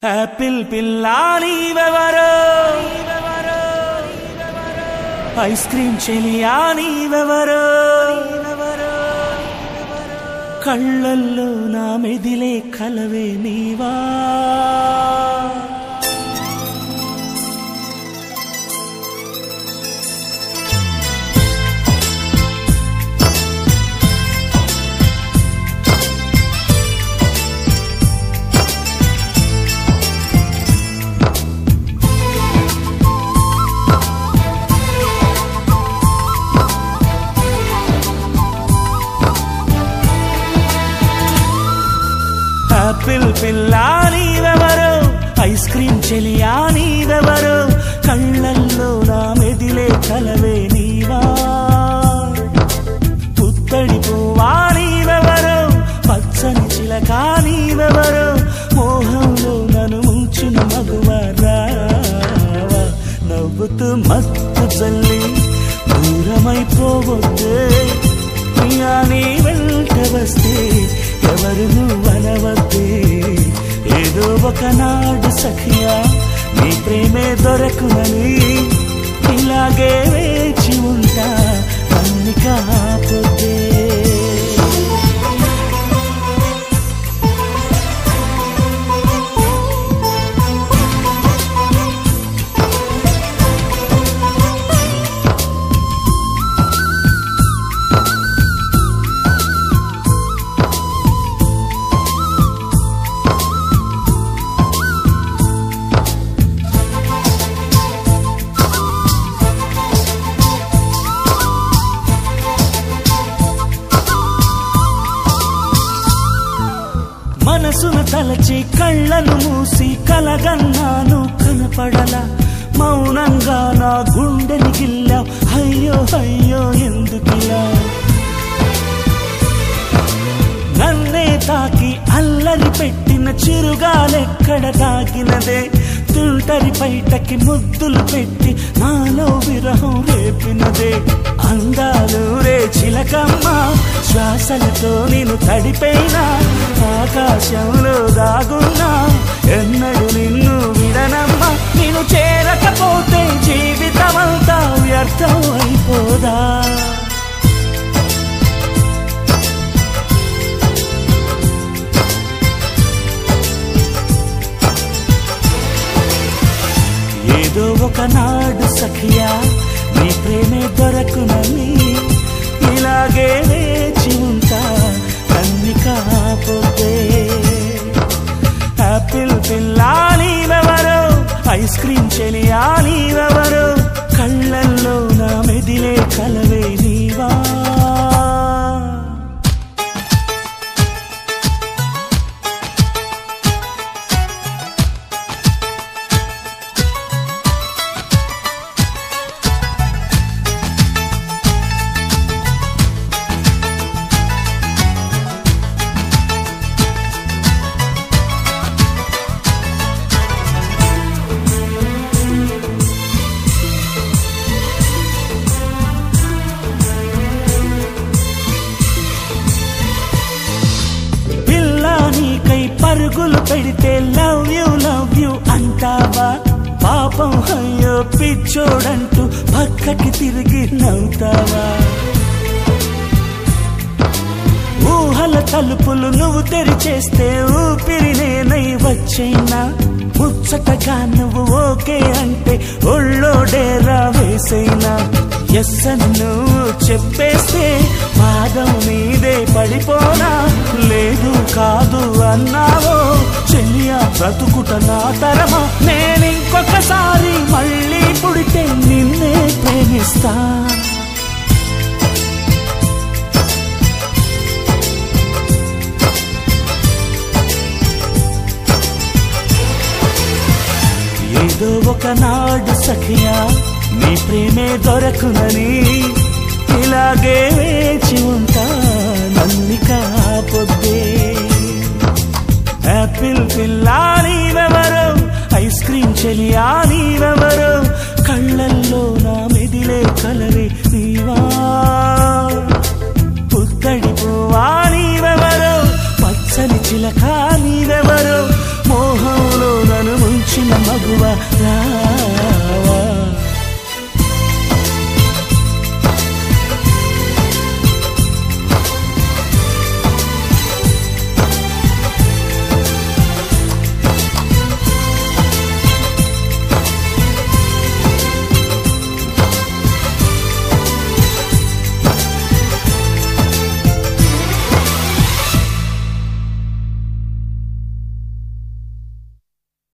apple పిల్లా నీవెవరో ice cream చెలియా నీవెవరో కళ్ళల్లో నా మెదిలే కలవే నీవా ఆపిల్ పిల్లా నీవెవరో ఐస్ క్రీమ్ చెలియా నీవెవరో కళ్ళల్లో నా మెదిలే కలవే నీవా పుత్తడి పువ్వా నీవెవరో పచ్చని చిలక నీవెవరో మోహంలో నన్ను ముంచిన మగువరా నవ్వుతూ మత్తు జల్లి దూరమైపోవద్దే ప్రియా నీ వెంట వస్తే ఎవరు నువ్వనవద్దే ఏదో ఒకనాడు సఖియా నీ ప్రేమే దొరకునని ఇలాగే వేచి ఉంటా అన్ని కాకపోతే మనసును తలచి కళ్ళను మూసి కలగన్నాను కనపడలా మౌనంగా నా గుండెని గిల్లా అయ్యో అయ్యో ఎందుకిలా నన్నే తాకి అల్లరి పెట్టిన చిరుగాలెక్కడ తాకినదే తుంటరి బయటకి ముద్దులు పెట్టి నాలో విరహం రేపినదే అందాలు రే చిలకమ్మ శ్వాసలతో నేను తడిపోయినా ఆకాశంలో దాగున్నా ఎన్నడు నిన్ను విడనమ్మా నేను చేరకపోతే జీవితమంతా వ్యర్థం అయిపోదా ఏదో ఒకనాడు సఖియా నీ ప్రేమే దొరకునని ఇలాగే వేచి ఉంటా అన్ని కాపోతే ఆపిల్ పిల్లా నీవెవరో ఐస్ క్రీమ్ చెలియా నీవెవరో కళ్ళల్లో నా మెదిలే కలవే నీవా పిల్ల నీకై పరుగులు పెడితే లవ్ యూ లవ్ యూ అంటావా పాపం అయ్యో పిచ్చోడంటూ పక్కకి తిరిగి నవ్వుతావా ఊహల తలుపులు నువ్వు తెరిచేస్తే ఊపిరి నేనై వచ్చైనా ముచ్చటగా నువ్వు ఓకే అంటే ఒళ్ళో డేరా వేసైనా ఎస్ అని నువ్వు చెప్పేస్తే పాదం మీదే పడిపోనా లేదు కాదు అన్నావో చెల్లియా బ్రతుకుట నా తరమా నేనింకొకసారి మళ్ళీ పుడితే నిన్నే ప్రేమిస్తా ఏదో ఒకనాడు సఖియా నీ ప్రేమే దొరకునని ఇలాగే వేచి ఉంటా నన్ని కాపొద్దే ఆపిల్ పిల్లా నీవెవరో ఐస్ క్రీమ్ చెలియా నీవెవరో కళ్ళల్లో నా మెదిలే కలవే నీవా పుత్తడి పువ్వా నీవెవరో పచ్చని చిలక నీవెవరో మోహంలో నన్ను మగువ రా